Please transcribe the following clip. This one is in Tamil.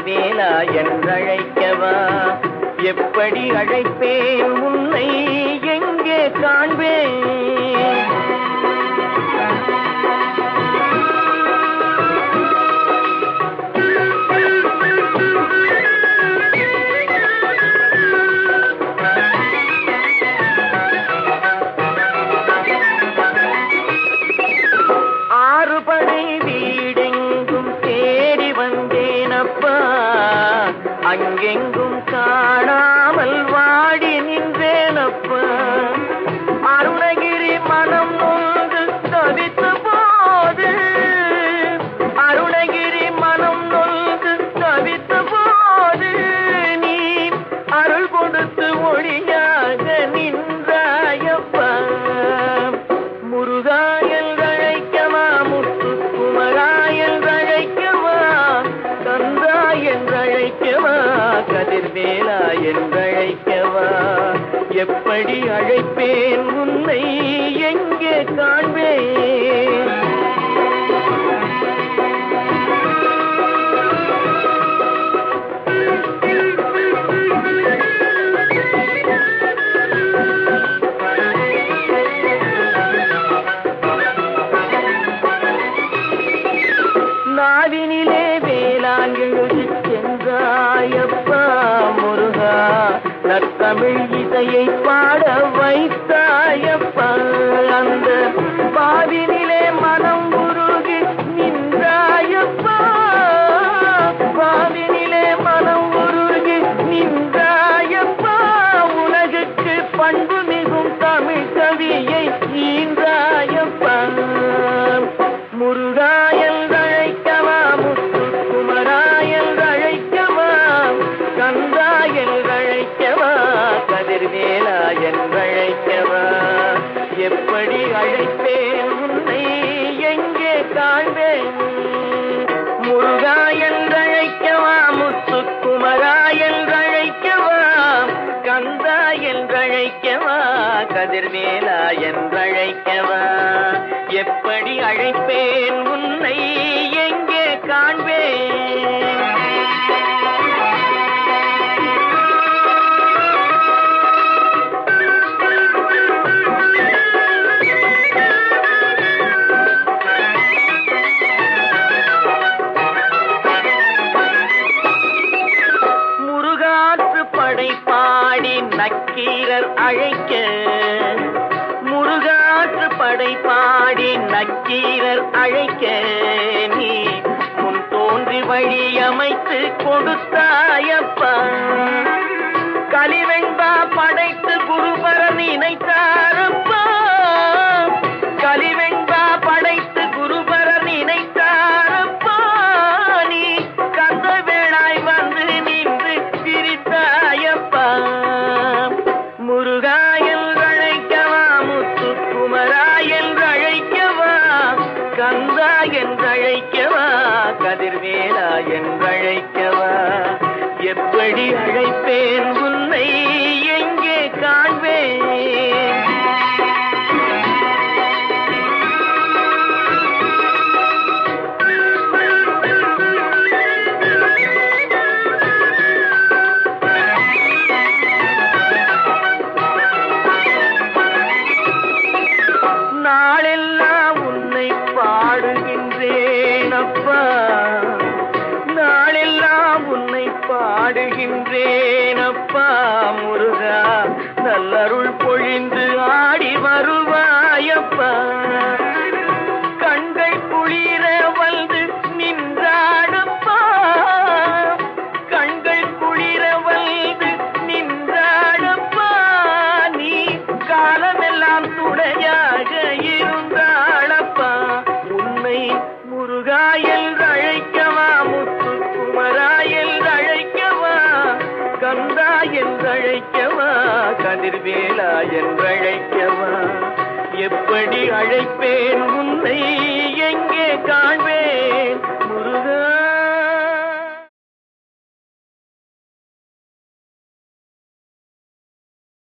கதிர்வேலா என்றழைக்கவா எப்படி அழைப்பேன் உன்னை எங்கே காண்பேன் ஆறுபடை வீடெங்கும் தேடி வந்தேனப்பா அங்கெங்கும் காணாமல் வாடி நின்றேனப்பா அருணகிரி மனம் நொந்து தவித்த போது அருணகிரி மனம் நொந்து தவித்த போது நீ அருள் கொடுத்து ஒளியாக நின்றாயப்பா முருகாயல் அழைக்கவா முத்து குமராயல் அழைக்கவா கந்தா என்றழைக்கவா கதிர்வேலா என்றழைக்கவா எப்படி அழைப்பேன் உன்னை எங்கே காண்பேன் நாவினிலே வேளாண் எழுதி சென்றாயப்பா முருகா நத்தமிழ் இசையை பாட வைத்தாயப்பா அந்த பாவினிலே மனம் உருகி நின்றாயப்பா பாவினிலே மனம் உருகி நின்றாயப்பா உலகுக்கு பண்பு மிகும் தமிழ் கவியை ஈன்றாயப்பா முருகாயல் அழைக்கவா முத்து குமராயல் அழைக்கவா கந்தாயல் அழைக்கவா கதிர்வேலா என்றழைக்கவா எப்படி அழைப்பேன் உன்னை எங்கே காண்பேன் முருகாயல் அழைக்கவா முத்து குமராயல் அழைக்கவா கந்தா என்றழைக்கவா கதிர்வேலா என்றழைக்கவா எப்படி அழைப்பேன் உன்னை எங்கே காண்பேன் முருகாற்று படை பாடி நக்கீரர் அழைக்க முருகாற்று படை பாடி நக்கீரர் அழைக்க நீ முன் தோன்றி வழி அமைத்து கொடுத்தாயப்பா கலிவெண்பா படைத்து குருபர நினைத்தாரப்பா கலிவெண்பா படைத்து குருபர நினைத்தாரப்பா நீ கந்த வேளாய் வந்து நின்று பிரித்தாயப்பா முருகாயல் அழைக்கவா முத்து குமராயல் அழைக்கவா கந்தா என்றழைக்கவா கதிர்வேலா என்றழைக்கவா எப்படி அழைப்பேன் உன்னை எங்கே காண்பேன் நாளெல்லாம் உன்னை பாடுகின்றேன் அப்பா நாளெல்லாம் உன்னை பாடுகின்றேன் அப்பா முருகா நல்லருள் பொழிந்து ஆடி வருவாயப்பா கண்கள் குளிர வந்து நின்றாடப்பா கண்கள் குளிர வந்து நின்றாடப்பா நீ காலமெல்லாம் துணையாக இருந்தாளப்பா உன்னை முருகாயல் அழைக்கவா முத்து குமராயல் அழைக்கவா கந்தா என்றழைக்கவா கதிர்வேலா என்றழைக்கவா எப்படி அழைப்பேன் உன்னை எங்கே காண்பேன்